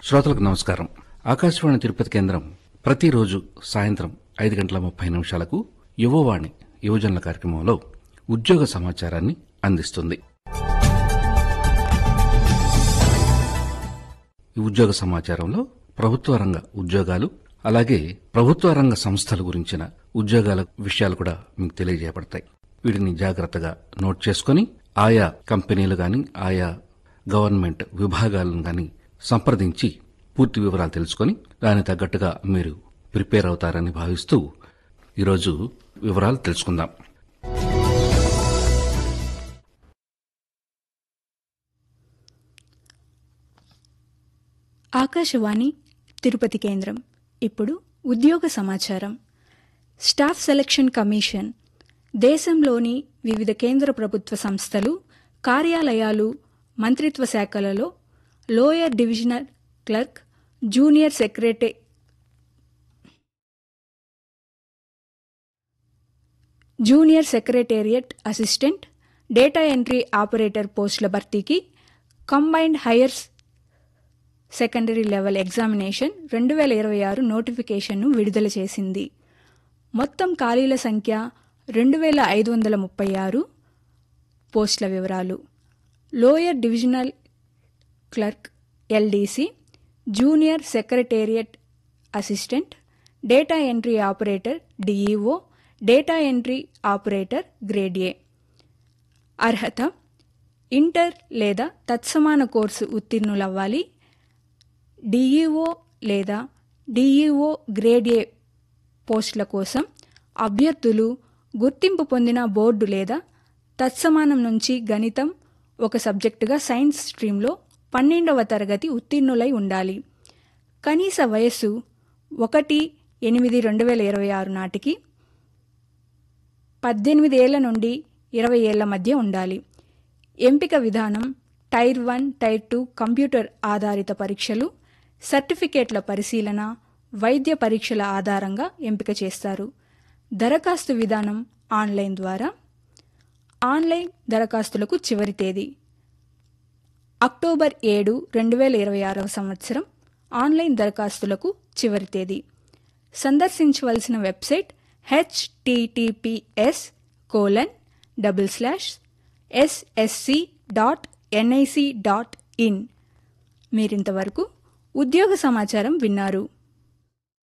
శ్రోతలకు నమస్కారం ఆకాశవాణి తిరుపతి కేంద్రం ప్రతిరోజు సాయంత్రం ఐదు గంటల ముప్పై నిమిషాలకు యువవాణి యువజనుల కార్యక్రమంలో ఉద్యోగ సమాచారాన్ని అందిస్తుంది ఈ ఉద్యోగ సమాచారంలో ప్రభుత్వ రంగ ఉద్యోగాలు అలాగే ప్రభుత్వ రంగ సంస్థల గురించిన ఉద్యోగాల విషయాలు కూడా మీకు తెలియజేయబడతాయి వీటిని జాగ్రత్తగా నోట్ చేసుకొని ఆయా కంపెనీలు గాని ఆయా గవర్నమెంట్ విభాగాలను గాని సంప్రదించి పూర్తి వివరాలు తెలుసుకొని దానికి తగ్గట్టుగా మీరు ప్రిపేర్ అవుతారని భావిస్తూ ఈరోజు వివరాలు తెలుసుకుందాం ఆకాశవాణి తిరుపతి కేంద్రం ఇప్పుడు ఉద్యోగ సమాచారం స్టాఫ్ సెలక్షన్ కమిషన్ దేశంలోని వివిధ కేంద్ర ప్రభుత్వ సంస్థలు కార్యాలయాలు మంత్రిత్వ శాఖలలో lower divisional clerk junior secretary junior secretariat assistant data entry operator పోస్టుల భర్తీకి combined higher secondary level examination రెండు వేల ఇరవై ఆరు నోటిఫికేషన్ను విడుదల చేసింది మొత్తం ఖాళీల సంఖ్య రెండు వేల ఐదు వందల ముప్పై ఆరు పోస్టుల వివరాలు lower divisional clerk LDC junior secretariat assistant data entry operator DEO data entry operator grade A అర్హత ఇంటర్ లేదా తత్సమాన కోర్సు ఉత్తీర్ణులవ్వాలి డిఈఓ లేదా డిఈఓ గ్రేడ్ ఏ పోస్టుల కోసం అభ్యర్థులు గుర్తింపు పొందిన బోర్డు లేదా తత్సమానం నుంచి గణితం ఒక సబ్జెక్టుగా సైన్స్ స్ట్రీమ్లో పన్నెండవ తరగతి ఉత్తీర్ణులై ఉండాలి కనీస వయస్సు ఒకటి ఎనిమిది రెండు వేల ఇరవై ఆరు నాటికి పద్దెనిమిది ఏళ్ల నుండి ఇరవై ఏళ్ల మధ్య ఉండాలి ఎంపిక విధానం tier one tier two computer ఆధారిత పరీక్షలు సర్టిఫికేట్ల పరిశీలన వైద్య పరీక్షల ఆధారంగా ఎంపిక చేస్తారు దరఖాస్తు విధానం ఆన్లైన్ ద్వారా ఆన్లైన్ దరఖాస్తులకు చివరి తేదీ అక్టోబర్ ఏడు రెండు వేల ఇరవై ఆరవ సంవత్సరం ఆన్లైన్ దరఖాస్తులకు చివరి తేదీ సందర్శించవలసిన website HTTPS colon double slash SSC dot NIC dot in మీరింతవరకు ఉద్యోగ సమాచారం విన్నారు